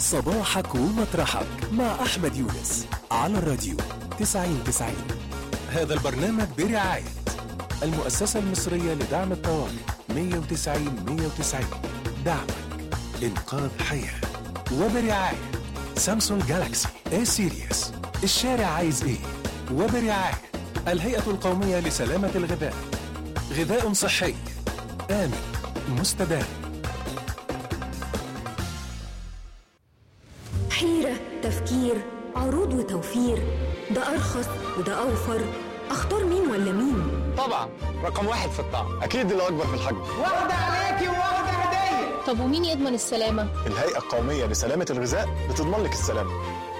صباحك ومطرحك مع أحمد يونس على الراديو 90 90 هذا البرنامج برعاية المؤسسة المصرية لدعم الطوارئ 190 190 دعمك إنقاذ حياة وبرعاية سامسونج جالاكسي اي سيريس الشارع عايز ايه وبرعاية الهيئة القومية لسلامة الغذاء غذاء صحي آمن مستدام حيرة تفكير عروض وتوفير ده أرخص وده أوفر أختار مين ولا مين طبعا رقم واحد في الطعم اكيد اللي اكبر في الحجم واخدة عليكي وواخدة هدية طب ومين يضمن السلامة؟ الهيئه القوميه لسلامه الغذاء بتضمن لك السلامه